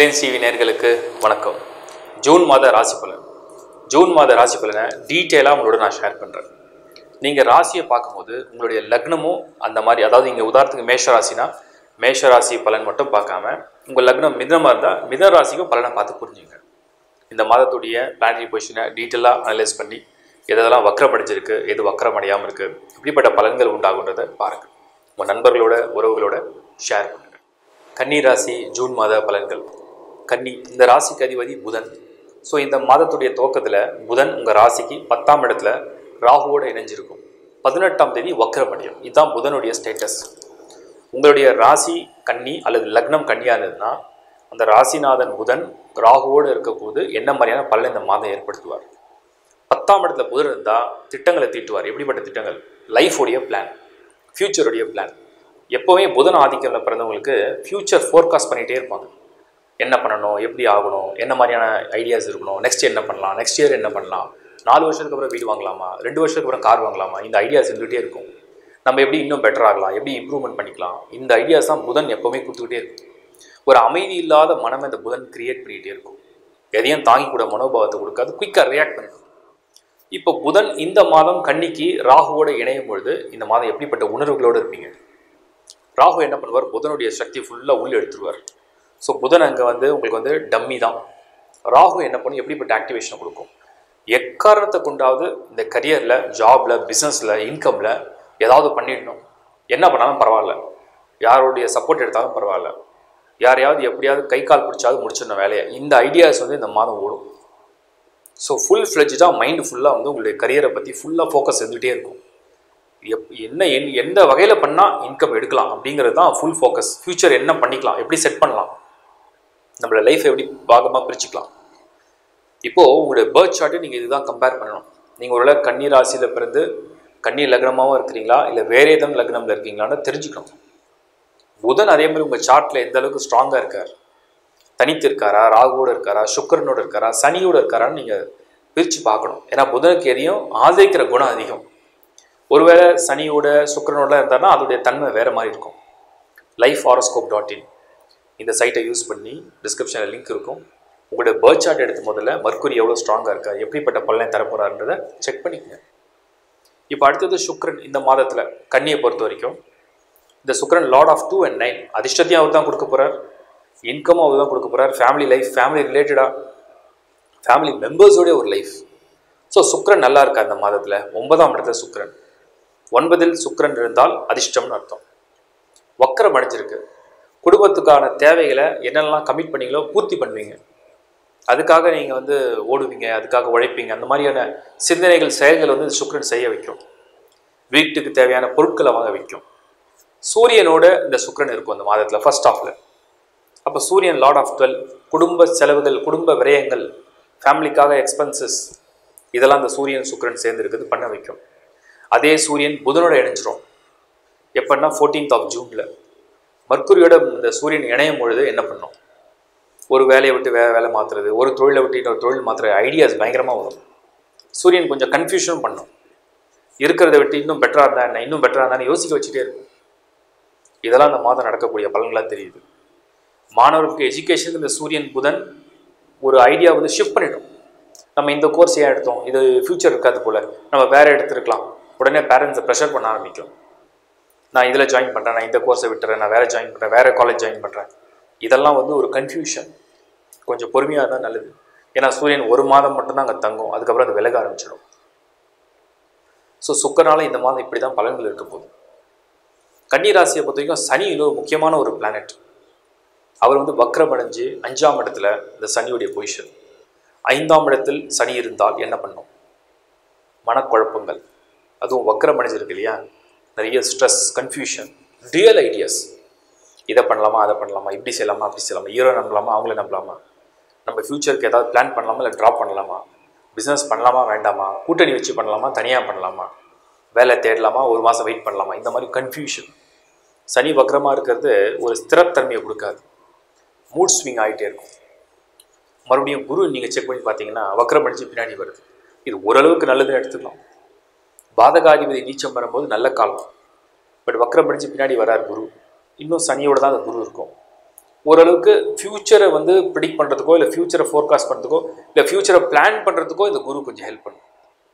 Reliance TV நேர்களுக்கு வணக்கம் June மாத ராசி பலன் ஜூன் மாத ராசி பலனை டீட்டெயிலாக உங்களோட நான் ஷேர் பண்ணுறேன் நீங்கள் ராசியை பார்க்கும்போது உங்களுடைய லக்னமும் அந்த மாதிரி அதாவது இங்கே உதாரணத்துக்கு மேஷ ராசினா மேஷ ராசி பலன் மட்டும் பார்க்காம உங்கள் லக்னம் மிதமாக இருந்தால் மித ராசிக்கும் பலனை பார்த்து புரிஞ்சுங்க இந்த மாதத்துடைய பிளானரி பொசிஷனை டீட்டெயிலாக அனலைஸ் பண்ணி எதெல்லாம் வக்கரப்படைஞ்சிருக்கு எது வக்கரம் அடையாமல் இருக்குது இப்படிப்பட்ட பலன்கள் உண்டாகுன்றதை பாருங்கள் உங்கள் நண்பர்களோட உறவுகளோட ஷேர் பண்ணுங்கள் கன்னி ராசி ஜூன் மாத பலன்கள் கன்னி இந்த ராசிக்கு அதிபதி புதன் ஸோ இந்த மாதத்துடைய துவக்கத்தில் புதன் உங்கள் ராசிக்கு பத்தாம் இடத்துல ராகுவோடு இணைஞ்சிருக்கும் பதினெட்டாம் தேதி வக்கரமடையும் இதுதான் புதனுடைய ஸ்டேட்டஸ் உங்களுடைய ராசி கன்னி அல்லது லக்னம் கன்னியாக இருந்ததுன்னா அந்த ராசிநாதன் புதன் ராகுவோடு இருக்கும்போது என்ன மாதிரியான பலன் இந்த மாதம் ஏற்படுத்துவார் பத்தாம் இடத்துல புதன் இருந்தால் திட்டங்களை தீட்டுவார் எப்படிப்பட்ட திட்டங்கள் லைஃபோடைய பிளான் ஃப்யூச்சருடைய பிளான் எப்போவுமே புதன் ஆதிக்கம்ல பிறந்தவங்களுக்கு ஃப்யூச்சர் ஃபோர்காஸ்ட் பண்ணிகிட்டே இருப்பாங்க என்ன பண்ணணும் எப்படி ஆகணும் என்ன மாதிரியான ஐடியாஸ் இருக்கணும் நெக்ஸ்ட் என்ன பண்ணலாம் நெக்ஸ்ட் இயர் என்ன பண்ணலாம் நாலு வருஷத்துக்கு அப்புறம் வீடு வாங்கலாமா ரெண்டு வருஷத்துக்கு அப்புறம் கார் வாங்கலாமா இந்த ஐடியாஸ் இருந்துகிட்டே இருக்கும் நம்ம எப்படி இன்னும் பெட்டர் ஆகலாம் எப்படி இம்ப்ரூவ்மெண்ட் பண்ணிக்கலாம் இந்த ஐடியாஸ் தான் புதன் எப்போவுமே கொடுத்துக்கிட்டே இருக்கும் ஒரு அமைதி இல்லாத மனம் இந்த புதன் கிரியேட் பண்ணிகிட்டே இருக்கும் எதையும் தாங்கி கூட மனோபாவத்தை கொடுக்காது குயிக்காக ரியாக்ட் பண்ணும் இப்போ புதன் இந்த மாதம் கன்னிக்கு ராகுவோட இணையும் பொழுது இந்த மாதம் எப்படிப்பட்ட உணர்வுகளோடு இருப்பீங்க ராகு என்ன பண்ணுவார் புதனுடைய சக்தி ஃபுல்லாக உள்ள எடுத்துருவார் ஸோ புதன் அங்கே வந்து உங்களுக்கு வந்து டம்மி தான் ராகு என்ன பண்ணும் எப்படிப்பட்ட ஆக்டிவேஷனை கொடுக்கும் எக்காரணத்தை கொண்டாவது இந்த கரியரில் ஜாபில் பிஸ்னஸில் இன்கமில் ஏதாவது பண்ணிடணும் என்ன பண்ணாலும் பரவாயில்ல யாருடைய சப்போர்ட் எடுத்தாலும் பரவாயில்ல யாரையாவது எப்படியாவது கை கால் பிடிச்சாவது முடிச்சிடணும் வேலையை இந்த ஐடியாஸ் வந்து இந்த மாதம் ஓடும் ஸோ ஃபுல் ஃப்ளெஜ்டாக மைண்டு ஃபுல்லாக வந்து உங்களுடைய கரியரை பற்றி ஃபுல்லாக ஃபோக்கஸ் இருந்துகிட்டே இருக்கும் எப் என்ன என் எந்த வகையில் பண்ணால் இன்கம் எடுக்கலாம் அப்படிங்கிறது தான் ஃபுல் ஃபோக்கஸ் ஃப்யூச்சர் என்ன பண்ணிக்கலாம் எப்படி செட் பண்ணலாம் நம்மளோட லைஃப் எப்படி பாகமாக பிரிச்சுக்கலாம் இப்போது உங்களுடைய பேர்த் சார்ட்டை நீங்கள் இதுதான் கம்பேர் பண்ணணும் நீங்கள் ஒருவேளை கன்னி ராசியில் பிறந்து கன்னி லக்னமாகவும் இருக்கிறீங்களா இல்லை வேறு ஏதும் லக்னமில் இருக்கீங்களான்னு தெரிஞ்சுக்கணும் புதன் அதே மாதிரி உங்கள் சார்ட்டில் எந்த அளவுக்கு ஸ்ட்ராங்காக இருக்கார் தனித்து இருக்காரா ராகுவோடு இருக்காரா சுக்கரனோடு இருக்காரா சனியோடு இருக்காரான்னு நீங்கள் பிரித்து பார்க்கணும் ஏன்னா புதனுக்கு எதையும் ஆதரிக்கிற குணம் அதிகம் ஒருவேளை சனியோட சுக்கரனோட இருந்தாருன்னா அதோடைய தன்மை வேறு மாதிரி இருக்கும் லைஃப் ஹாரோஸ்கோப் டாட் இன் இந்த சைட்டை யூஸ் பண்ணி டிஸ்கிரிப்ஷனில் லிங்க் இருக்கும் உங்களுடைய பேர்த் சார்ட் எடுத்து முதல்ல மர்க்குரி எவ்வளோ ஸ்ட்ராங்காக இருக்கா எப்படிப்பட்ட பலனை தரப்போறாருன்றதை செக் பண்ணிக்கங்க இப்போ அடுத்தது சுக்ரன் இந்த மாதத்தில் கன்னியை பொறுத்த வரைக்கும் இந்த Sukran lord of two and nine அதிர்ஷ்டத்தையும் அவர் தான் கொடுக்க போகிறார் இன்கமும் அவர் தான் கொடுக்க போகிறார் ஃபேமிலி லைஃப் ஃபேமிலி ரிலேட்டடாக ஃபேமிலி மெம்பர்ஸோடைய ஒரு லைஃப் ஸோ சுக்ரன் நல்லா இருக்கா இந்த மாதத்தில் ஒன்பதாம் இடத்துல சுக்ரன் ஒன்பதில் சுக்ரன் இருந்தால் அதிர்ஷ்டம்னு அர்த்தம் வக்கரம் அடைஞ்சிருக்கு குடும்பத்துக்கான தேவைகளை என்னென்னலாம் கமிட் பண்ணீங்களோ பூர்த்தி பண்ணுவீங்க அதுக்காக நீங்கள் வந்து ஓடுவீங்க அதுக்காக உழைப்பீங்க அந்த மாதிரியான சிந்தனைகள் செயல்கள் வந்து சுக்ரன் செய்ய வைக்கும் வீட்டுக்கு தேவையான பொருட்களை வாங்க வைக்கும் சூரியனோட இந்த சுக்ரன் இருக்கும் அந்த மாதத்தில் ஃபர்ஸ்ட் ஆஃபில் அப்போ சூரியன் லார்ட் ஆஃப் டுவெல் குடும்ப செலவுகள் குடும்ப விரயங்கள் ஃபேமிலிக்காக எக்ஸ்பென்சஸ் இதெல்லாம் இந்த சூரியன் சுக்ரன் சேர்ந்து இருக்குது பண்ண வைக்கும் அதே சூரியன் புதனோட இணைஞ்சிரும் எப்படின்னா ஃபோர்டீன்த் ஆஃப் ஜூனில் மர்க்குரியோட இந்த சூரியன் இணையும் பொழுது என்ன பண்ணும் ஒரு வேலையை விட்டு வே வேலை மாற்றுறது ஒரு தொழிலை விட்டு இன்னொரு தொழில் மாற்றுற ஐடியாஸ் பயங்கரமாக வரும் சூரியன் கொஞ்சம் கன்ஃபியூஷனும் பண்ணும் இருக்கிறத விட்டு இன்னும் பெட்டராக இருந்தா என்ன இன்னும் பெட்டராக இருந்தான்னு யோசிக்க வச்சுட்டே இருக்கும் இதெல்லாம் இந்த மாதம் நடக்கக்கூடிய பலன்களாக தெரியுது மாணவர்களுக்கு எஜுகேஷனுக்கு இந்த சூரியன் புதன் ஒரு ஐடியா வந்து ஷிஃப்ட் பண்ணிட்டோம் நம்ம இந்த கோர்ஸ் ஏன் எடுத்தோம் இது ஃப்யூச்சர் இருக்காது போல் நம்ம வேறு எடுத்துருக்கலாம் உடனே பேரண்ட்ஸை ப்ரெஷர் பண்ண ஆரம்பிக்கும் நான் இதில் ஜாயின் பண்ணுறேன் நான் இந்த கோர்ஸை விட்டுறேன் நான் வேறு ஜாயின் பண்ணுறேன் வேறு காலேஜ் ஜாயின் பண்ணுறேன் இதெல்லாம் வந்து ஒரு கன்ஃபியூஷன் கொஞ்சம் பொறுமையாக இருந்தால் நல்லது ஏன்னா சூரியன் ஒரு மாதம் மட்டும்தான் அங்கே தங்கும் அதுக்கப்புறம் அது விலக ஆரம்பிச்சிடும் ஸோ சுக்கரனால இந்த மாதம் இப்படி தான் பலன்கள் இருக்க போகுது கன்னிராசியை பொறுத்த வரைக்கும் சனி இன்னொரு முக்கியமான ஒரு பிளானட் அவர் வந்து வக்ரமடைஞ்சு அஞ்சாம் இடத்துல இந்த சனியுடைய பொசிஷன் ஐந்தாம் இடத்தில் சனி இருந்தால் என்ன பண்ணும் மனக்குழப்பங்கள் அதுவும் வக்ரமடைஞ்சிருக்கு இல்லையா நிறைய ஸ்ட்ரெஸ் கன்ஃபியூஷன் ரியல் ஐடியாஸ் இதை பண்ணலாமா அதை பண்ணலாமா இப்படி செய்யலாமா அப்படி செய்யலாமா ஹீரோ நம்பலாமா அவங்கள நம்பலாமா நம்ம ஃப்யூச்சருக்கு ஏதாவது பிளான் பண்ணலாமா இல்லை ட்ராப் பண்ணலாமா பிஸ்னஸ் பண்ணலாமா வேண்டாமா கூட்டணி வச்சு பண்ணலாமா தனியாக பண்ணலாமா வேலை தேடலாமா ஒரு மாதம் வெயிட் பண்ணலாமா இந்த மாதிரி கன்ஃபியூஷன் சனி வக்ரமாக இருக்கிறது ஒரு ஸ்திரத்தன்மையை கொடுக்காது மூட் ஸ்விங் ஆகிட்டே இருக்கும் மறுபடியும் குரு நீங்கள் செக் பண்ணி பார்த்தீங்கன்னா வக்ரம் அடிச்சு பின்னாடி வருது இது ஓரளவுக்கு நல்லதுன்னு எடுத்துக்கலாம் பாதகாதிபதி நீச்சம் வரும்போது நல்ல காலம் பட் வக்ரம் அடிச்சு பின்னாடி வரார் குரு இன்னும் சனியோட தான் அந்த குரு இருக்கும் ஓரளவுக்கு ஃப்யூச்சரை வந்து ப்ரிடிக்ட் பண்ணுறதுக்கோ இல்லை ஃப்யூச்சரை ஃபோர்காஸ்ட் பண்ணுறதுக்கோ இல்லை ஃப்யூச்சரை பிளான் பண்ணுறதுக்கோ இந்த குரு கொஞ்சம் ஹெல்ப் பண்ணும்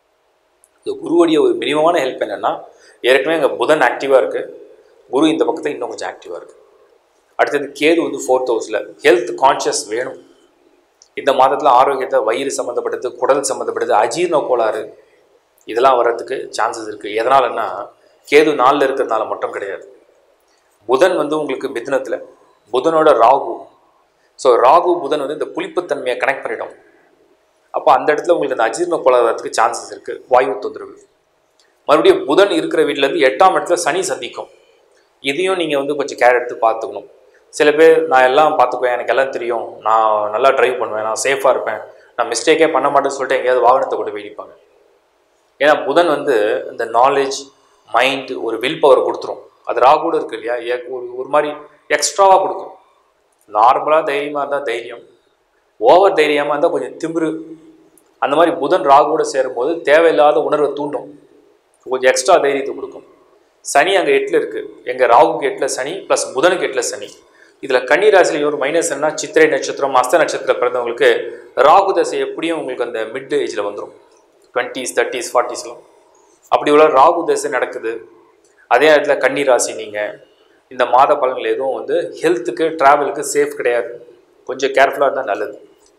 இந்த குருவுடைய ஒரு மினிமமான ஹெல்ப் என்னென்னா ஏற்கனவே எங்கள் புதன் ஆக்டிவாக இருக்குது குரு இந்த பக்கத்தில் இன்னும் கொஞ்சம் ஆக்டிவாக இருக்குது அடுத்தது கேது வந்து ஃபோர்த் ஹவுஸில் ஹெல்த் கான்ஷியஸ் வேணும் இந்த மாதத்தில் ஆரோக்கியத்தை வயிறு சம்மந்தப்பட்டது குடல் சம்மந்தப்பட்டது அஜீர்ண கோளாறு இதெல்லாம் வர்றதுக்கு சான்சஸ் இருக்குது எதனாலன்னா கேது நாளில் இருக்கிறதுனால மட்டும் கிடையாது புதன் வந்து உங்களுக்கு மிதுனத்தில் புதனோட ராகு ஸோ ராகு புதன் வந்து இந்த புளிப்புத்தன்மையை கனெக்ட் பண்ணிடும் அப்போ அந்த இடத்துல உங்களுக்கு அந்த அஜீர்ண கோளாறு வரதுக்கு சான்சஸ் இருக்குது வாயு தொந்தரவு மறுபடியும் புதன் இருக்கிற வீட்டிலேருந்து எட்டாம் இடத்துல சனி சந்திக்கும் இதையும் நீங்கள் வந்து கொஞ்சம் கேர் எடுத்து பார்த்துக்கணும் சில பேர் நான் எல்லாம் பார்த்துக்குவேன் எனக்கு எல்லாம் தெரியும் நான் நல்லா டிரைவ் பண்ணுவேன் நான் சேஃபாக இருப்பேன் நான் மிஸ்டேக்கே பண்ண மாட்டேன்னு சொல்லிட்டு எங்கேயாவது வாகனத்தை கொண்டு போய் இடிப்பாங்க ஏன்னா புதன் வந்து இந்த நாலேஜ் மைண்ட் ஒரு வில் பவர் கொடுத்துரும் அது ராகூட இருக்கு இல்லையா ஏ- ஒரு ஒரு மாதிரி எக்ஸ்ட்ராவாக கொடுக்கும் நார்மலாக தைரியமாக இருந்தால் தைரியம் ஓவர் தைரியமாக இருந்தால் கொஞ்சம் திமிரு அந்த மாதிரி புதன் ராகுவோட சேரும்போது தேவையில்லாத உணர்வை தூண்டும் கொஞ்சம் எக்ஸ்ட்ரா தைரியத்தை கொடுக்கும் சனி அங்கே எட்டில் இருக்குது எங்கள் ராகுக்கு எட்டில் சனி ப்ளஸ் புதனுக்கு எட்டில் சனி இதில் கன்னி ராசியில் ஒரு மைனஸ் என்ன சித்திரை நட்சத்திரம் அஸ்த நட்சத்திரம் பிறந்தவங்களுக்கு ராகு தசை எப்படியும் உங்களுக்கு அந்த மிட் ஏஜில் வந்துடும் டுவெண்ட்டீஸ் தேர்ட்டிஸ் ஃபார்ட்டிஸ்லாம் அப்படி உள்ள ராகு தசை நடக்குது அதே நேரத்தில் கன்னி ராசி நீங்கள் இந்த மாத பலன்கள் எதுவும் வந்து ஹெல்த்துக்கு ட்ராவலுக்கு சேஃப் கிடையாது கொஞ்சம் கேர்ஃபுல்லாக இருந்தால் நல்லது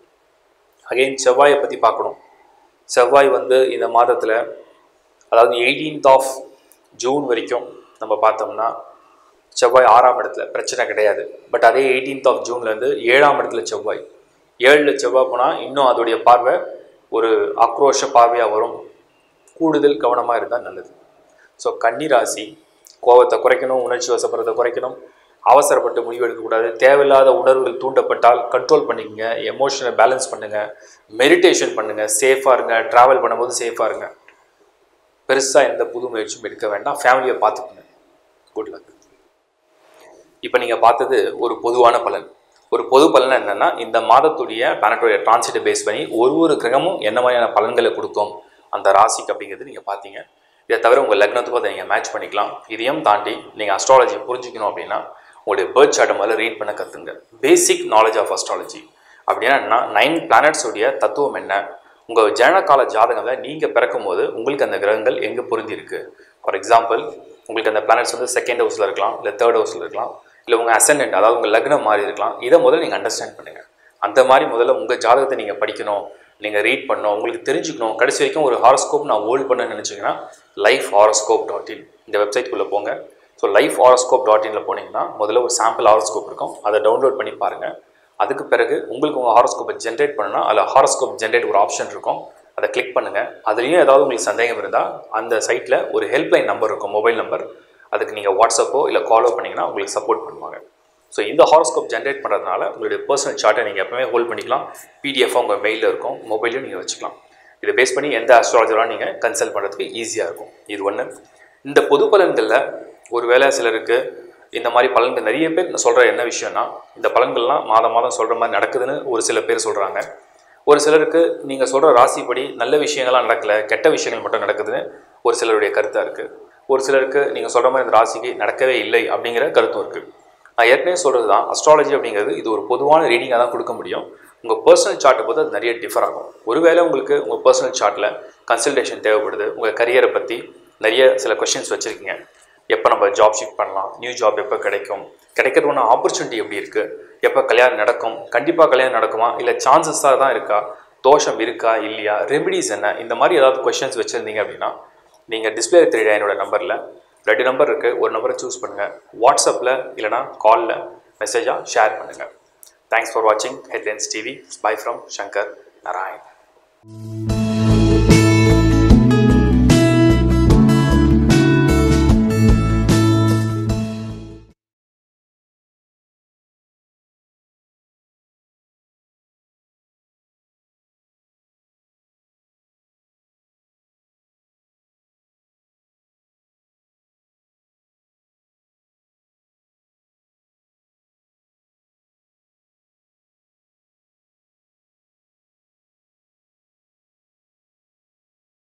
அகைன் செவ்வாயை பற்றி பார்க்கணும் செவ்வாய் வந்து இந்த மாதத்தில் அதாவது எயிட்டீன்த் ஆஃப் ஜூன் வரைக்கும் நம்ம பார்த்தோம்னா செவ்வாய் ஆறாம் இடத்துல பிரச்சனை கிடையாது பட் அதே எயிட்டீன்த் ஆஃப் ஜூன்லேருந்து ஏழாம் இடத்துல செவ்வாய் ஏழில் செவ்வாய் போனால் இன்னும் அதோடைய பார்வை ஒரு ஆக்ரோஷ பார்வையாக வரும் கூடுதல் கவனமாக இருந்தால் நல்லது ஸோ கன்னி ராசி கோபத்தை குறைக்கணும் உணர்ச்சி வசப்படுறதை குறைக்கணும் அவசரப்பட்டு முடிவு எடுக்கக்கூடாது தேவையில்லாத உணர்வுகள் தூண்டப்பட்டால் கண்ட்ரோல் பண்ணிக்கங்க எமோஷனை பேலன்ஸ் பண்ணுங்கள் மெடிடேஷன் பண்ணுங்கள் சேஃபாக இருங்க ட்ராவல் பண்ணும்போது சேஃபாக இருங்க பெருசாக எந்த புது முயற்சியும் எடுக்க வேண்டாம் ஃபேமிலியை பார்த்துக்கோங்க குட் லக் இப்போ நீங்கள் பார்த்தது ஒரு பொதுவான பலன் ஒரு பொது பலன் என்னென்னா இந்த மாதத்துடைய பிளானட்டோடைய டிரான்சிட்டை பேஸ் பண்ணி ஒரு ஒரு கிரகமும் என்ன மாதிரியான பலன்களை கொடுக்கும் அந்த ராசிக்கு அப்படிங்கிறது நீங்கள் பார்த்தீங்க இதை தவிர உங்கள் லக்னத்துக்கும் அதை நீங்கள் மேட்ச் பண்ணிக்கலாம் இதையும் தாண்டி நீங்கள் அஸ்ட்ராலஜி புரிஞ்சுக்கணும் அப்படின்னா உங்களுடைய பேர்த் சார்ட்டை முதல்ல ரீட் பண்ண கற்றுங்க பேசிக் நாலேஜ் ஆஃப் அஸ்ட்ராலஜி அப்படின்னா என்ன நைன் பிளானட்ஸுடைய தத்துவம் என்ன உங்கள் ஜனனகால ஜாதகங்களை நீங்கள் பிறக்கும்போது உங்களுக்கு அந்த கிரகங்கள் எங்கே பொருந்தி இருக்கு ஃபார் எக்ஸாம்பிள் உங்களுக்கு அந்த பிளானட்ஸ் வந்து செகண்ட் ஹவுஸில் இருக்கலாம் இல்லை தேர்ட் ஹவுஸில் இருக்கலாம் இல்லை உங்கள் அசெண்டன்ட் அதாவது உங்கள் லக்னம் மாறி இருக்கலாம் இதை முதல்ல நீங்கள் அண்டர்ஸ்டாண்ட் பண்ணுங்கள் அந்த மாதிரி முதல்ல உங்கள் ஜாதகத்தை நீங்கள் படிக்கணும் நீங்கள் ரீட் பண்ணணும் உங்களுக்கு தெரிஞ்சுக்கணும் கடைசி வரைக்கும் ஒரு ஹாரோஸ்கோப் நான் ஹோல்ட் பண்ண நினச்சிங்கன்னா லைஃப் ஹாரோஸ்கோப் டாட் இன் இந்த வெப்சைட்குள்ளே போங்க ஸோ லைஃப் ஹாரோஸ்கோப் டாட் இனில் போனீங்கன்னா முதல்ல ஒரு சாம்பிள் ஹாரோஸ்கோப் இருக்கும் அதை டவுன்லோட் பண்ணி பாருங்கள் அதுக்கு பிறகு உங்களுக்கு உங்கள் ஹாரோஸ்கோப்பை ஜென்ரேட் பண்ணணும்னா அதில் ஹாரோஸ்கோப் ஜென்ரேட் ஒரு ஆப்ஷன் இருக்கும் அதை கிளிக் பண்ணுங்கள் அதுலேயும் ஏதாவது உங்களுக்கு சந்தேகம் இருந்தால் அந்த சைட்டில் ஒரு ஹெல்ப்லைன் நம்பர் இருக்கும் மொபைல் நம்பர் அதுக்கு நீங்கள் வாட்ஸ்அப்போ இல்லை காலோ பண்ணிங்கன்னா உங்களுக்கு சப்போர்ட் பண்ணுவாங்க ஸோ இந்த ஹாரோஸ்கோப் ஜென்ரேட் பண்ணுறதுனால உங்களுடைய பர்சனல் சார்ட்டை நீங்கள் எப்பவுமே ஹோல்ட் பண்ணிக்கலாம் பிடிஎஃபாக உங்கள் மெயிலில் இருக்கும் மொபைலையும் நீங்கள் வச்சுக்கலாம் இதை பேஸ் பண்ணி எந்த அஸ்ட்ராலஜராக நீங்கள் கன்சல்ட் பண்ணுறதுக்கு ஈஸியாக இருக்கும் இது ஒன்று இந்த பொது பலன்களில் ஒருவேளை சிலருக்கு இந்த மாதிரி பலன்கள் நிறைய பேர் சொல்கிற என்ன விஷயம்னா இந்த பலன்கள்லாம் மாதம் மாதம் சொல்கிற மாதிரி நடக்குதுன்னு ஒரு சில பேர் சொல்கிறாங்க ஒரு சிலருக்கு நீங்கள் சொல்கிற ராசிப்படி நல்ல விஷயங்கள்லாம் நடக்கலை கெட்ட விஷயங்கள் மட்டும் நடக்குதுன்னு ஒரு சிலருடைய கருத்தாக இருக்குது ஒரு சிலருக்கு நீங்கள் சொல்கிற மாதிரி இந்த ராசிக்கு நடக்கவே இல்லை அப்படிங்கிற கருத்தும் இருக்குது நான் ஏற்கனவே சொல்கிறது தான் அஸ்ட்ராலஜி அப்படிங்கிறது இது ஒரு பொதுவான ரீடிங்காக தான் கொடுக்க முடியும் உங்கள் பர்சனல் சார்ட்டை பொறுத்து அது நிறைய டிஃபர் ஆகும் ஒருவேளை உங்களுக்கு உங்கள் பர்சனல் சார்ட்டில் கன்சல்டேஷன் தேவைப்படுது உங்கள் கரியரை பற்றி நிறைய சில கொஷின்ஸ் வச்சுருக்கீங்க எப்போ நம்ம ஜாப் ஷிஃப்ட் பண்ணலாம் நியூ ஜாப் எப்போ கிடைக்கும் கிடைக்கிறது ஒன்று ஆப்பர்ச்சுனிட்டி எப்படி இருக்குது எப்போ கல்யாணம் நடக்கும் கண்டிப்பாக கல்யாணம் நடக்குமா இல்லை சான்சஸாக தான் இருக்கா தோஷம் இருக்கா இல்லையா ரெமிடிஸ் என்ன இந்த மாதிரி ஏதாவது கொஷின்ஸ் வச்சுருந்தீங்க அப்படின்னா நீங்கள் டிஸ்பிளே தெரியுற என்னோட நம்பரில் ரெண்டு நம்பர் இருக்குது ஒரு நம்பரை சூஸ் பண்ணுங்கள் வாட்ஸ்அப்பில் இல்லைனா காலில் மெசேஜாக ஷேர் பண்ணுங்கள் தேங்க்ஸ் ஃபார் வாட்சிங் headlines TV bye from Shankar Narayan